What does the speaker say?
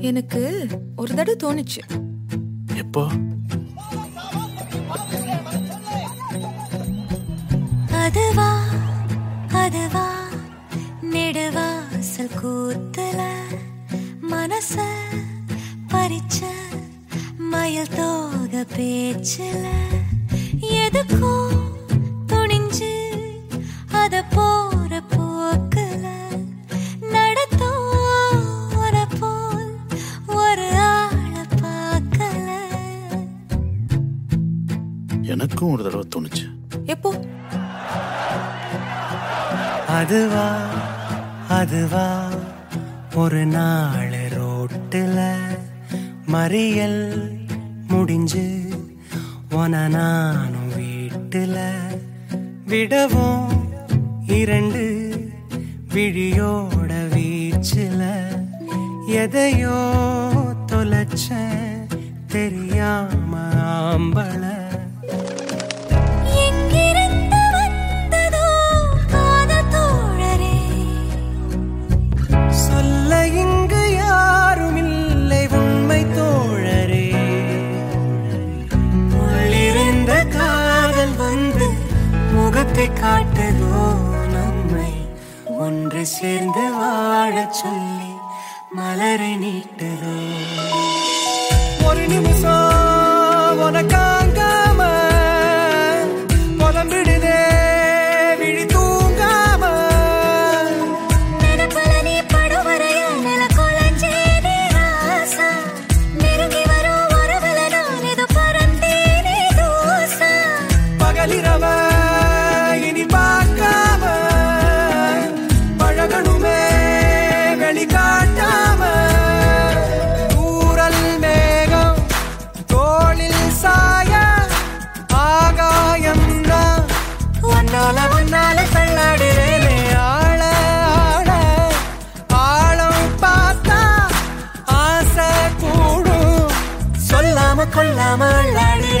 எனக்கு ஒரு தடவை தோணுச்சு எப்போ அதுவா அதுவா நெடுவாசல் கூத்துல மனச பறிச்ச மயில் தோக பேச்சுல எதுக்கோ துணிஞ்சு அத போற போக்குல நடத்தோர போல் ஒரு ஆள பார்க்கல எனக்கும் ஒரு தடவை தோணுச்சு எப்போ அதுவா அதுவா ஒரு நாள் ரோட்டுல மறியல் முடிஞ்சு உன நானும் வீட்டுல விடவும் இரண்டு விழியோட வீச்சுல எதையோ தொலைச்ச தெரியாம ஆம்பள எங்கிருந்து வந்ததோ காதல் தோழரே சொல்ல இங்கு யாரும் இல்லை உண்மை தோழரே உள்ளிருந்த காதல் வந்து முகத்தை காட்டுதோ நம்மை ஒன்று சேர்ந்து வாழச் சொல்லி மலரை நீட்டுதோ ஒரு நிமிஷம் உனக்காங்காம புலம்பிடுதே விழி தூங்காம நினைப்புல நீ படுவரையா நில கொலைஞ்சேனே ராசா. நெருங்கி வரும் உறவுல நான் இது பறந்தேனே தூசா. பகலிரவ இனி பார்க்காம பழகணுமே வெளிக்காட்டாம தூரல் மேகம் தோளில் சாய ஆகாயம் தான் ஒன்னால ஒன்னால தள்ளாடுறேனே ஆள ஆள ஆழம் பார்த்தா ஆசை கூடும் சொல்லாம கொல்லாம அள்ளாடு